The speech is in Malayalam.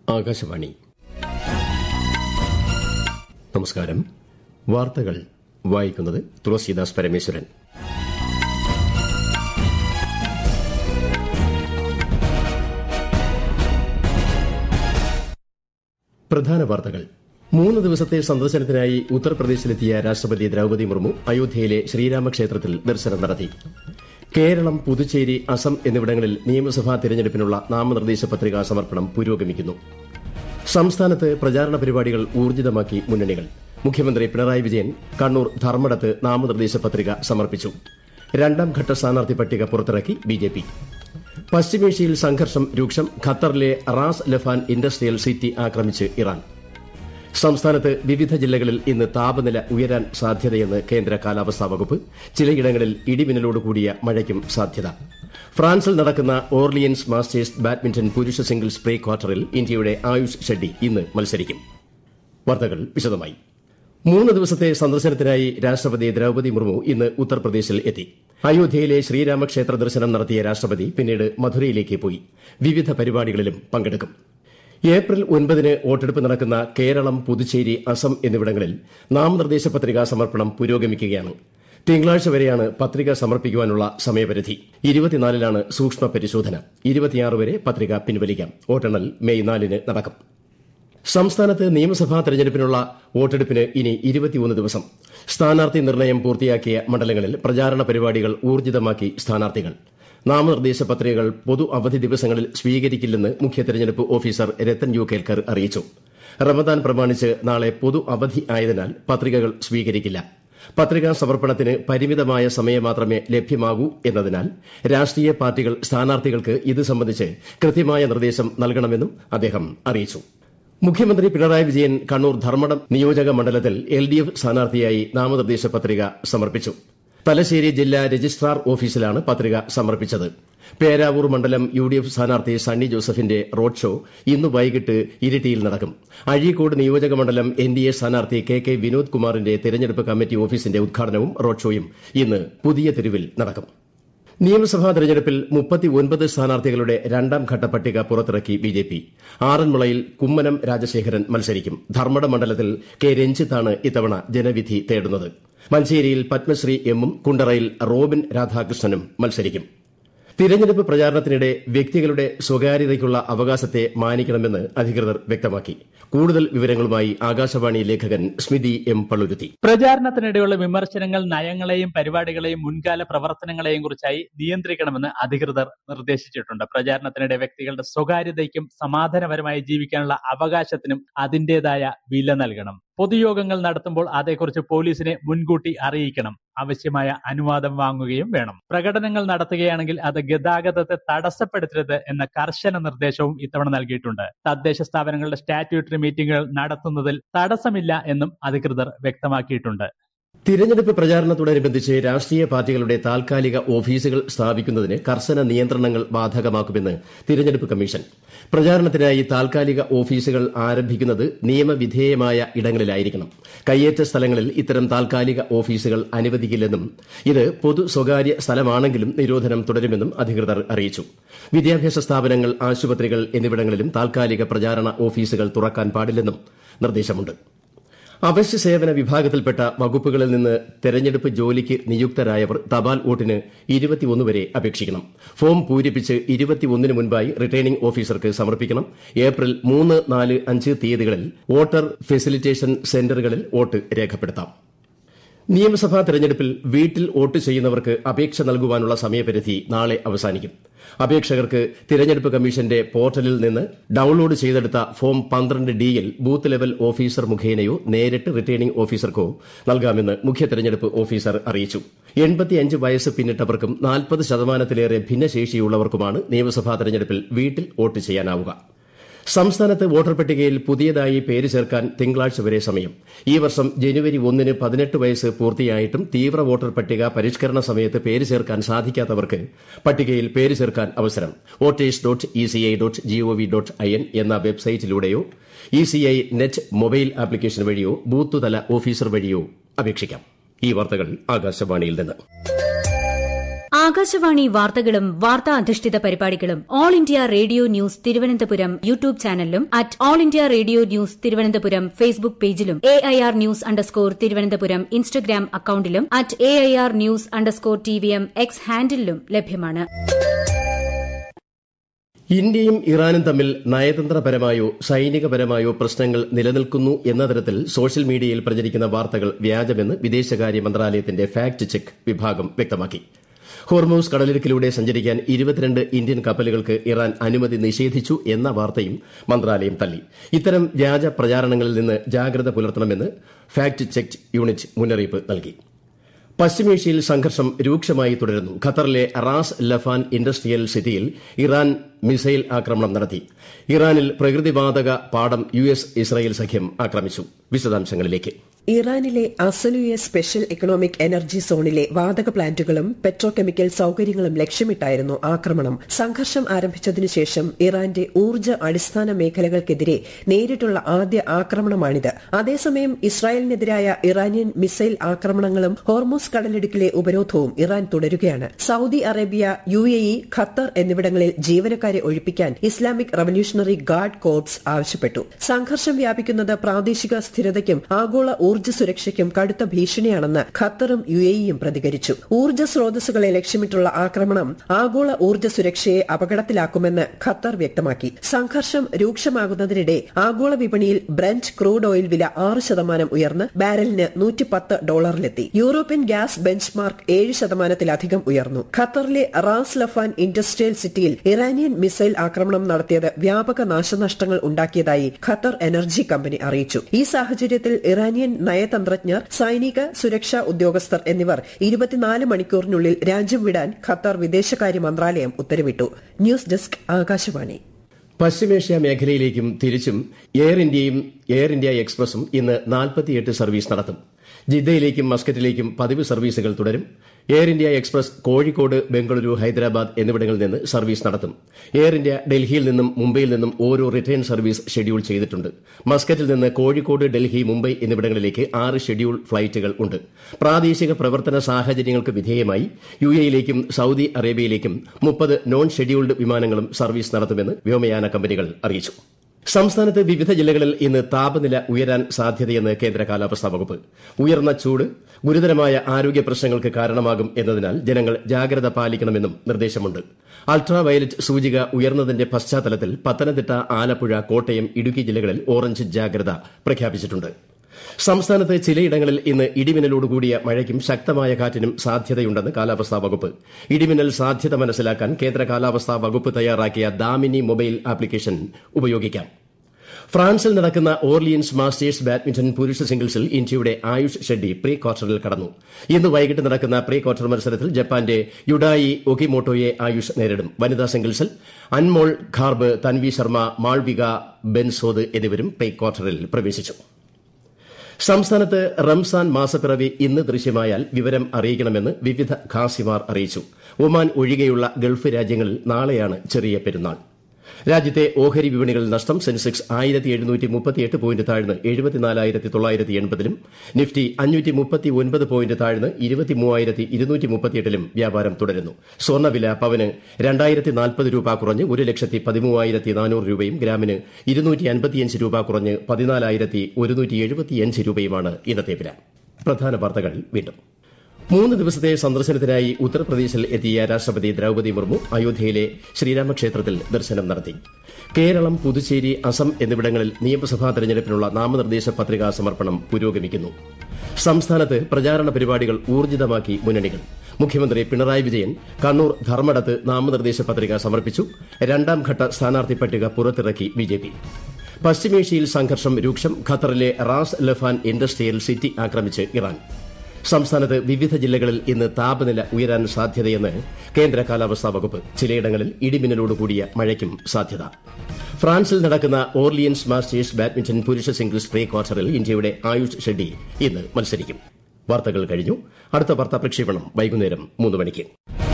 ആകാശവാണി നമസ്കാരം വാർത്തകൾ വായിക്കുന്നത് തുളസീദാസ് പരമേശ്വരൻ പ്രധാന വാർത്തകൾ മൂന്ന് ദിവസത്തെ സന്ദർശനത്തിനായി ഉത്തർപ്രദേശിലെത്തിയ രാഷ്ട്രപതി ദ്രൌപതി മുർമു അയോധ്യയിലെ ശ്രീരാമക്ഷേത്രത്തിൽ ദർശനം നടത്തി കേരളം പുതുച്ചേരി അസം എന്നിവിടങ്ങളിൽ നിയമസഭാ തെരഞ്ഞെടുപ്പിനുള്ള നാമനിർദ്ദേശ പത്രികാ സമർപ്പണം പുരോഗമിക്കുന്നു സംസ്ഥാനത്ത് പ്രചാരണ പരിപാടികൾ ഊർജിതമാക്കി മുന്നണികൾ മുഖ്യമന്ത്രി പിണറായി വിജയൻ കണ്ണൂർ ധർമ്മടത്ത് നാമനിർദ്ദേശ പത്രിക സമർപ്പിച്ചു രണ്ടാം ഘട്ട സ്ഥാനാർത്ഥി പട്ടിക പുറത്തിറക്കി ബിജെപി പശ്ചിമേഷ്യയിൽ സംഘർഷം രൂക്ഷം ഖത്തറിലെ റാസ് ലഫാൻ ഇൻഡസ്ട്രിയൽ സിറ്റി ആക്രമിച്ച് ഇറാൻ സംസ്ഥാനത്ത് വിവിധ ജില്ലകളിൽ ഇന്ന് താപനില ഉയരാൻ സാധ്യതയെന്ന് കേന്ദ്ര കാലാവസ്ഥാ വകുപ്പ് ചിലയിടങ്ങളിൽ ഇടിമിന്നലോട് കൂടിയ മഴയ്ക്കും സാധ്യത ഫ്രാൻസിൽ നടക്കുന്ന ഓർലിയൻസ് മാസ്റ്റേഴ്സ് ബാഡ്മിന്റൺ പുരുഷ സിംഗിൾസ് പ്രീ ക്വാർട്ടറിൽ ഇന്ത്യയുടെ ആയുഷ് ഷെഡ്ഡി ഇന്ന് മത്സരിക്കും വാർത്തകൾ വിശദമായി മൂന്ന് ദിവസത്തെ സന്ദർശനത്തിനായി രാഷ്ട്രപതി ദ്രൌപതി മുർമു ഇന്ന് ഉത്തർപ്രദേശിൽ എത്തി അയോധ്യയിലെ ശ്രീരാമക്ഷേത്ര ദർശനം നടത്തിയ രാഷ്ട്രപതി പിന്നീട് മധുരയിലേക്ക് പോയി വിവിധ പരിപാടികളിലും പങ്കെടുക്കും ഏപ്രിൽ ഒൻപതിന് വോട്ടെടുപ്പ് നടക്കുന്ന കേരളം പുതുച്ചേരി അസം എന്നിവിടങ്ങളിൽ നാമനിർദ്ദേശ പത്രികാ സമർപ്പണം പുരോഗമിക്കുകയാണ് തിങ്കളാഴ്ച വരെയാണ് പത്രിക സമർപ്പിക്കുവാനുള്ള സമയപരിധി ഇരുപത്തിനാലിലാണ് സൂക്ഷ്മ പരിശോധന ഇരുപത്തിയാറ് വരെ പത്രിക പിൻവലിക്കാം വോട്ടെണ്ണൽ മെയ് നാലിന് നടക്കും സംസ്ഥാനത്ത് നിയമസഭാ തെരഞ്ഞെടുപ്പിനുള്ള വോട്ടെടുപ്പിന് ഇനി ഇരുപത്തിയൊന്ന് ദിവസം സ്ഥാനാർത്ഥി നിർണയം പൂർത്തിയാക്കിയ മണ്ഡലങ്ങളിൽ പ്രചാരണ പരിപാടികൾ ഊർജിതമാക്കി സ്ഥാനാർത്ഥികൾ നാമനിർദ്ദേശ പത്രികകൾ പൊതു അവധി ദിവസങ്ങളിൽ സ്വീകരിക്കില്ലെന്ന് മുഖ്യ തെരഞ്ഞെടുപ്പ് ഓഫീസർ രത്തൻ യു കേൽക്കർ അറിയിച്ചു റമദാൻ പ്രമാണിച്ച് നാളെ പൊതു അവധി ആയതിനാൽ പത്രികകൾ സ്വീകരിക്കില്ല പത്രികാ സമർപ്പണത്തിന് പരിമിതമായ സമയം മാത്രമേ ലഭ്യമാകൂ എന്നതിനാൽ രാഷ്ട്രീയ പാർട്ടികൾ സ്ഥാനാർത്ഥികൾക്ക് ഇത് സംബന്ധിച്ച് കൃത്യമായ നിർദ്ദേശം നൽകണമെന്നും അദ്ദേഹം അറിയിച്ചു മുഖ്യമന്ത്രി പിണറായി വിജയൻ കണ്ണൂർ ധർമ്മടം നിയോജക മണ്ഡലത്തിൽ എൽ ഡി എഫ് സ്ഥാനാർത്ഥിയായി നാമനിർദ്ദേശ പത്രിക സമർപ്പിച്ചു തലശ്ശേരി ജില്ലാ രജിസ്ട്രാർ ഓഫീസിലാണ് പത്രിക സമർപ്പിച്ചത് പേരാവൂർ മണ്ഡലം യു ഡി എഫ് സ്ഥാനാർത്ഥി സണ്ണി ജോസഫിന്റെ റോഡ് ഷോ ഇന്ന് വൈകിട്ട് ഇരിട്ടിയിൽ നടക്കും അഴീക്കോട് നിയോജക മണ്ഡലം എൻ ഡി എ സ്ഥാനാർത്ഥി കെ കെ വിനോദ് കുമാറിന്റെ തെരഞ്ഞെടുപ്പ് കമ്മിറ്റി ഓഫീസിന്റെ ഉദ്ഘാടനവും റോഡ് ഷോയും ഇന്ന് പുതിയ തെരുവിൽ നടക്കും നിയമസഭാ തെരഞ്ഞെടുപ്പിൽ മുപ്പത്തിയൊൻപത് സ്ഥാനാർത്ഥികളുടെ രണ്ടാം ഘട്ട പട്ടിക പുറത്തിറക്കി ബിജെപി ആറന്മുളയിൽ കുമ്മനം രാജശേഖരൻ മത്സരിക്കും ധർമ്മട മണ്ഡലത്തിൽ കെ രഞ്ജിത്താണ് ഇത്തവണ ജനവിധി തേടുന്നത് മഞ്ചേരിയിൽ പത്മശ്രീ എമ്മും കുണ്ടറയിൽ റോബിൻ രാധാകൃഷ്ണനും മത്സരിക്കും തിരഞ്ഞെടുപ്പ് പ്രചാരണത്തിനിടെ വ്യക്തികളുടെ സ്വകാര്യതയ്ക്കുള്ള അവകാശത്തെ മാനിക്കണമെന്ന് അധികൃതർ വ്യക്തമാക്കി കൂടുതൽ വിവരങ്ങളുമായി ആകാശവാണി ലേഖകൻ സ്മിതി എം പള്ളുരുത്തി പ്രചാരണത്തിനിടെയുള്ള വിമർശനങ്ങൾ നയങ്ങളെയും പരിപാടികളെയും മുൻകാല പ്രവർത്തനങ്ങളെയും കുറിച്ചായി നിയന്ത്രിക്കണമെന്ന് അധികൃതർ നിർദ്ദേശിച്ചിട്ടുണ്ട് പ്രചാരണത്തിനിടെ വ്യക്തികളുടെ സ്വകാര്യതയ്ക്കും സമാധാനപരമായി ജീവിക്കാനുള്ള അവകാശത്തിനും അതിന്റേതായ വില നൽകണം പൊതുയോഗങ്ങൾ നടത്തുമ്പോൾ അതേക്കുറിച്ച് പോലീസിനെ മുൻകൂട്ടി അറിയിക്കണം ആവശ്യമായ അനുവാദം വാങ്ങുകയും വേണം പ്രകടനങ്ങൾ നടത്തുകയാണെങ്കിൽ അത് ഗതാഗതത്തെ തടസ്സപ്പെടുത്തരുത് എന്ന കർശന നിർദ്ദേശവും ഇത്തവണ നൽകിയിട്ടുണ്ട് തദ്ദേശ സ്ഥാപനങ്ങളുടെ സ്റ്റാറ്റ്യൂട്ടറി മീറ്റിംഗുകൾ നടത്തുന്നതിൽ തടസ്സമില്ല എന്നും അധികൃതർ വ്യക്തമാക്കിയിട്ടുണ്ട് തിരഞ്ഞെടുപ്പ് പ്രചാരണത്തോടനുബന്ധിച്ച് രാഷ്ട്രീയ പാർട്ടികളുടെ താൽക്കാലിക ഓഫീസുകൾ സ്ഥാപിക്കുന്നതിന് കർശന നിയന്ത്രണങ്ങൾ ബാധകമാക്കുമെന്ന് തിരഞ്ഞെടുപ്പ് കമ്മീഷൻ പ്രചാരണത്തിനായി താൽക്കാലിക ഓഫീസുകൾ ആരംഭിക്കുന്നത് നിയമവിധേയമായ ഇടങ്ങളിലായിരിക്കണം കയ്യേറ്റ സ്ഥലങ്ങളിൽ ഇത്തരം താൽക്കാലിക ഓഫീസുകൾ അനുവദിക്കില്ലെന്നും ഇത് പൊതു സ്വകാര്യ സ്ഥലമാണെങ്കിലും നിരോധനം തുടരുമെന്നും അധികൃതർ അറിയിച്ചു വിദ്യാഭ്യാസ സ്ഥാപനങ്ങൾ ആശുപത്രികൾ എന്നിവിടങ്ങളിലും താൽക്കാലിക പ്രചാരണ ഓഫീസുകൾ തുറക്കാൻ പാടില്ലെന്നും നിർദ്ദേശമുണ്ട് അവശ്യ സേവന വിഭാഗത്തിൽപ്പെട്ട വകുപ്പുകളിൽ നിന്ന് തെരഞ്ഞെടുപ്പ് ജോലിക്ക് നിയുക്തരായവർ തപാൽ വോട്ടിന് ഇരുപത്തിയൊന്ന് വരെ അപേക്ഷിക്കണം ഫോം പൂരിപ്പിച്ച് ഇരുപത്തിയൊന്നിന് മുൻപായി റിട്ടേണിംഗ് ഓഫീസർക്ക് സമർപ്പിക്കണം ഏപ്രിൽ മൂന്ന് നാല് അഞ്ച് തീയതികളിൽ വോട്ടർ ഫെസിലിറ്റേഷൻ സെന്ററുകളിൽ വോട്ട് രേഖപ്പെടുത്താം നിയമസഭാ തെരഞ്ഞെടുപ്പിൽ വീട്ടിൽ വോട്ട് ചെയ്യുന്നവർക്ക് അപേക്ഷ നൽകുവാനുള്ള സമയപരിധി നാളെ അവസാനിക്കും അപേക്ഷകർക്ക് തിരഞ്ഞെടുപ്പ് കമ്മീഷന്റെ പോർട്ടലിൽ നിന്ന് ഡൌൺലോഡ് ചെയ്തെടുത്ത ഫോം പന്ത്രണ്ട് ഡിയിൽ ബൂത്ത് ലെവൽ ഓഫീസർ മുഖേനയോ നേരിട്ട് റിട്ടേണിംഗ് ഓഫീസർക്കോ നൽകാമെന്ന് മുഖ്യ തെരഞ്ഞെടുപ്പ് ഓഫീസർ അറിയിച്ചു എൺപത്തിയഞ്ച് വയസ്സ് പിന്നിട്ടവർക്കും നാൽപ്പത് ശതമാനത്തിലേറെ ഭിന്നശേഷിയുള്ളവർക്കുമാണ് നിയമസഭാ തെരഞ്ഞെടുപ്പിൽ വീട്ടിൽ വോട്ട് ചെയ്യാനാവുക സംസ്ഥാനത്ത് വോട്ടർ പട്ടികയിൽ പുതിയതായി പേര് ചേർക്കാൻ തിങ്കളാഴ്ച വരെ സമയം ഈ വർഷം ജനുവരി ഒന്നിന് പതിനെട്ട് വയസ്സ് പൂർത്തിയായിട്ടും തീവ്ര വോട്ടർ പട്ടിക പരിഷ്കരണ സമയത്ത് പേര് ചേർക്കാൻ സാധിക്കാത്തവർക്ക് പട്ടികയിൽ പേര് ചേർക്കാൻ അവസരം voters dot E C I dot gov dot I N എന്ന വെബ്സൈറ്റിലൂടെയോ E C I net mobile application വഴിയോ ബൂത്തുതല ഓഫീസർ വഴിയോ അപേക്ഷിക്കാം ഈ വാർത്തകൾ ആകാശവാണിയിൽ നിന്ന് ആകാശവാണി വാർത്തകളും വാർത്താ അധിഷ്ഠിത പരിപാടികളും all India radio news Thiruvananthapuram YouTube ചാനലിലും at all India radio news Thiruvananthapuram Facebook പേജിലും A I R news underscore Thiruvananthapuram Instagram അക്കൌണ്ടിലും at A I R news underscore T V M X ഹാൻഡിലും ലഭ്യമാണ് ഇന്ത്യയും ഇറാനും തമ്മിൽ നയതന്ത്രപരമായോ സൈനികപരമായോ പ്രശ്നങ്ങൾ നിലനിൽക്കുന്നു എന്ന തരത്തിൽ സോഷ്യൽ മീഡിയയിൽ പ്രചരിക്കുന്ന വാർത്തകൾ വ്യാജമെന്ന് വിദേശകാര്യ മന്ത്രാലയത്തിന്റെ ഫാക്ട് ചെക്ക് വിഭാഗം വ്യക്തമാക്കി ഹോർമോസ് കടലിടുക്കിലൂടെ സഞ്ചരിക്കാൻ ഇരുപത്തിരണ്ട് ഇന്ത്യൻ കപ്പലുകൾക്ക് ഇറാൻ അനുമതി നിഷേധിച്ചു എന്ന വാർത്തയും മന്ത്രാലയം തള്ളി ഇത്തരം വ്യാജ പ്രചാരണങ്ങളിൽ നിന്ന് ജാഗ്രത പുലർത്തണമെന്ന് ഫാക്ട് ചെക്ക് യൂണിറ്റ് മുന്നറിയിപ്പ് നൽകി പശ്ചിമേഷ്യയിൽ സംഘർഷം രൂക്ഷമായി തുടരുന്നു ഖത്തറിലെ റാസ് ലഫാൻ ഇൻഡസ്ട്രിയൽ സിറ്റിയിൽ ഇറാൻ മിസൈൽ ആക്രമണം നടത്തി ഇറാനിൽ പ്രകൃതിവാതക പാടം യു എസ് ഇസ്രായേൽ സഖ്യം ആക്രമിച്ചു വിശദാംശങ്ങളിലേക്ക് ഇറാനിലെ അസലുയ സ്പെഷ്യൽ എക്കണോമിക് എനർജി സോണിലെ വാതക പ്ലാന്റുകളും പെട്രോകെമിക്കൽ സൌകര്യങ്ങളും ലക്ഷ്യമിട്ടായിരുന്നു ആക്രമണം സംഘർഷം ആരംഭിച്ചതിനു ശേഷം ഇറാന്റെ ഊർജ്ജ അടിസ്ഥാന മേഖലകൾക്കെതിരെ നേരിട്ടുള്ള ആദ്യ ആക്രമണമാണിത് അതേസമയം ഇസ്രായേലിനെതിരായ ഇറാനിയൻ മിസൈൽ ആക്രമണങ്ങളും ഹോർമോസ് കടലിടുക്കിലെ ഉപരോധവും ഇറാൻ തുടരുകയാണ് Saudi Arabia U A E Qatar എന്നിവിടങ്ങളിൽ ജീവനക്കാരെ ഒഴിപ്പിക്കാൻ ഇസ്ലാമിക് റവല്യൂഷണറി ഗാർഡ് കോർപ്സ് ആവശ്യപ്പെട്ടു സംഘർഷം വ്യാപിക്കുന്നത് പ്രാദേശിക സ്ഥിരതയ്ക്കും ആഗോള ഊർജ്ജ സുരക്ഷയ്ക്കും കടുത്ത ഭീഷണിയാണെന്ന് ഖത്തറും യു എ ഇയും പ്രതികരിച്ചു ഊർജ്ജ സ്രോതസ്സുകളെ ലക്ഷ്യമിട്ടുള്ള ആക്രമണം ആഗോള ഊർജ്ജ സുരക്ഷയെ അപകടത്തിലാക്കുമെന്ന് ഖത്തർ വ്യക്തമാക്കി സംഘർഷം രൂക്ഷമാകുന്നതിനിടെ ആഗോള വിപണിയിൽ ബ്രന്റ് ക്രൂഡ് ഓയിൽ വില ആറ് ശതമാനം ഉയർന്ന് ബാരലിന് നൂറ്റിപ്പത്ത് ഡോളറിലെത്തി യൂറോപ്യൻ ഗ്യാസ് ബെഞ്ച് മാർക്ക് ഏഴ് ശതമാനത്തിലധികം ഉയർന്നു ഖത്തറിലെ റാസ് ലഫാൻ ഇൻഡസ്ട്രിയൽ സിറ്റിയിൽ ഇറാനിയൻ മിസൈൽ ആക്രമണം നടത്തിയത് വ്യാപക നാശനഷ്ടങ്ങൾ ഉണ്ടാക്കിയതായി ഖത്തർ എനർജി കമ്പനി അറിയിച്ചു ഈ സാഹചര്യത്തിൽ ഇറാനിയൻ നയതന്ത്രജ്ഞർ സൈനിക സുരക്ഷാ ഉദ്യോഗസ്ഥർ എന്നിവർ ഇരുപത്തിനാല് മണിക്കൂറിനുള്ളിൽ രാജ്യം വിടാൻ ഖത്തർ വിദേശകാര്യ മന്ത്രാലയം ഉത്തരവിട്ടു ന്യൂസ് ഡെസ്ക് ആകാശവാണി പശ്ചിമേഷ്യ മേഖലയിലേക്കും തിരിച്ചും എയർ ഇന്ത്യയും എയർ ഇന്ത്യ എക്സ്പ്രസും ഇന്ന് നാൽപ്പത്തിയെട്ട് സർവീസ് നടത്തും ജിദ്ദയിലേക്കും മസ്കറ്റിലേക്കും പതിവ് സർവീസുകൾ തുടരും air India express Kozhikode Bengaluru Hyderabad എന്നിവിടങ്ങളിൽ നിന്ന് സർവീസ് നടത്തും എയർ ഇന്ത്യ ഡൽഹിയിൽ നിന്നും മുംബൈയിൽ നിന്നും ഓരോ റിട്ടേൺ സർവീസ് ഷെഡ്യൂൾ ചെയ്തിട്ടുണ്ട് മസ്കറ്റിൽ നിന്ന് കോഴിക്കോട് ഡൽഹി മുംബൈ എന്നിവിടങ്ങളിലേക്ക് ആറ് ഷെഡ്യൂൾ ഫ്ളൈറ്റുകൾ ഉണ്ട് പ്രാദേശിക പ്രവർത്തന സാഹചര്യങ്ങൾക്ക് വിധേയമായി യു എയിലേക്കും സൌദി അറേബ്യയിലേക്കും മുപ്പത് നോൺ ഷെഡ്യൂൾഡ് വിമാനങ്ങളും സർവീസ് നടത്തുമെന്ന് വ്യോമയാന കമ്പനികൾ അറിയിച്ചു സംസ്ഥാനത്ത് വിവിധ ജില്ലകളിൽ ഇന്ന് താപനില ഉയരാൻ സാധ്യതയെന്ന് കേന്ദ്ര കാലാവസ്ഥാ വകുപ്പ് ഉയർന്ന ചൂട് ഗുരുതരമായ ആരോഗ്യ പ്രശ്നങ്ങൾക്ക് കാരണമാകും എന്നതിനാൽ ജനങ്ങൾ ജാഗ്രത പാലിക്കണമെന്നും നിർദ്ദേശമുണ്ട് അൾട്രാ വയലറ്റ് സൂചിക ഉയർന്നതിന്റെ പശ്ചാത്തലത്തിൽ പത്തനംതിട്ട ആലപ്പുഴ കോട്ടയം ഇടുക്കി ജില്ലകളിൽ ഓറഞ്ച് ജാഗ്രത പ്രഖ്യാപിച്ചിട്ടുണ്ട് സംസ്ഥാനത്ത് ചിലയിടങ്ങളിൽ ഇന്ന് ഇടിമിന്നലോടുകൂടിയ മഴയ്ക്കും ശക്തമായ കാറ്റിനും സാധ്യതയുണ്ടെന്ന് കാലാവസ്ഥാ വകുപ്പ് ഇടിമിന്നൽ സാധ്യത മനസ്സിലാക്കാൻ കേന്ദ്ര കാലാവസ്ഥാ വകുപ്പ് തയ്യാറാക്കിയ ദാമിനി മൊബൈൽ ആപ്ലിക്കേഷൻ ഉപയോഗിക്കാം ഫ്രാൻസിൽ നടക്കുന്ന ഓർലിയൻസ് മാസ്റ്റേഴ്സ് ബാഡ്മിന്റൺ പുരുഷ സിംഗിൾസിൽ ഇന്ത്യയുടെ ആയുഷ് ഷെഡ്ഡി പ്രീ ക്വാർട്ടറിൽ കടന്നു ഇന്ന് വൈകിട്ട് നടക്കുന്ന പ്രീ ക്വാർട്ടർ മത്സരത്തിൽ ജപ്പാന്റെ യുഡായി ഒകിമോട്ടോയെ ആയുഷ് നേരിടും വനിതാ സിംഗിൾസിൽ അൻമോൾ ഖാർബ് തൻവി ശർമ്മ മാൾവിക ബെൻസോദ് എന്നിവരും പ്രീ ക്വാർട്ടറിൽ പ്രവേശിച്ചു സംസ്ഥാനത്ത് റംസാൻ മാസപ്പിറവി ഇന്ന് ദൃശ്യമായാൽ വിവരം അറിയിക്കണമെന്ന് വിവിധ ഖാസിമാർ അറിയിച്ചു ഒമാൻ ഒഴികെയുള്ള ഗൾഫ് രാജ്യങ്ങളിൽ നാളെയാണ് ചെറിയ പെരുന്നാൾ രാജ്യത്തെ ഓഹരി വിപണികളിൽ നഷ്ടം സെൻസെക്സ് ആയിരത്തി എഴുന്നൂറ്റി മുപ്പത്തിയെട്ട് പോയിന്റ് താഴ്ന്ന് എഴുപത്തിനാലായിരത്തി തൊള്ളായിരത്തി എൺപതിലും നിഫ്റ്റി അഞ്ഞൂറ്റി മുപ്പത്തി ഒൻപത് പോയിന്റ് താഴ്ന്ന് ഇരുപത്തി മൂവായിരത്തി ഇരുന്നൂറ്റി മുപ്പത്തിയെട്ടിലും വ്യാപാരം തുടരുന്നു സ്വർണ്ണവില പവന് രണ്ടായിരത്തി നാൽപ്പത് രൂപ കുറഞ്ഞ് ഒരു ലക്ഷത്തി പതിമൂവായിരത്തി നാനൂറ് രൂപയും ഗ്രാമിന് ഇരുന്നൂറ്റി അൻപത്തിയഞ്ച് രൂപ കുറഞ്ഞ് പതിനാലായിരത്തി ഒരുന്നൂറ്റി എഴുപത്തിയഞ്ച് രൂപയുമാണ് ഇന്നത്തെ വില പ്രധാന വാർത്തകൾ വീണ്ടും മൂന്ന് ദിവസത്തെ സന്ദർശനത്തിനായി ഉത്തർപ്രദേശിൽ എത്തിയ രാഷ്ട്രപതി ദ്രൌപതി മുർമു അയോധ്യയിലെ ശ്രീരാമക്ഷേത്രത്തിൽ ദർശനം നടത്തി കേരളം പുതുച്ചേരി അസം എന്നിവിടങ്ങളിൽ നിയമസഭാ തെരഞ്ഞെടുപ്പിനുള്ള നാമനിർദ്ദേശ പത്രികാ സമർപ്പണം പുരോഗമിക്കുന്നു സംസ്ഥാനത്ത് പ്രചാരണ പരിപാടികൾ ഊർജിതമാക്കി മുന്നണികൾ മുഖ്യമന്ത്രി പിണറായി വിജയൻ കണ്ണൂർ ധർമ്മടത്ത് നാമനിർദ്ദേശ പത്രിക സമർപ്പിച്ചു രണ്ടാം ഘട്ട സ്ഥാനാർത്ഥി പട്ടിക പുറത്തിറക്കി ബിജെപി പശ്ചിമേഷ്യയിൽ സംഘർഷം രൂക്ഷം ഖത്തറിലെ റാസ് ലഫാൻ ഇൻഡസ്ട്രിയൽ സിറ്റി ആക്രമിച്ച് ഇറാൻ സംസ്ഥാനത്ത് വിവിധ ജില്ലകളിൽ ഇന്ന് താപനില ഉയരാൻ സാധ്യതയെന്ന് കേന്ദ്ര കാലാവസ്ഥാ വകുപ്പ് ചിലയിടങ്ങളിൽ ഇടിമിന്നലോടുകൂടിയ മഴയ്ക്കും സാധ്യത ഫ്രാൻസിൽ നടക്കുന്ന ഓർലിയൻസ് മാസ്റ്റേഴ്സ് ബാഡ്മിന്റൺ പുരുഷ സിംഗിൾസ് പ്രീ ക്വാർട്ടറിൽ ഇന്ത്യയുടെ ആയുഷ് ഷെഡ്ഡി ഇന്ന് മത്സരിക്കും വാർത്തകൾ കഴിഞ്ഞു അടുത്ത വാർത്താ പ്രക്ഷേപണം വൈകുന്നേരം മൂന്ന് മണിക്ക്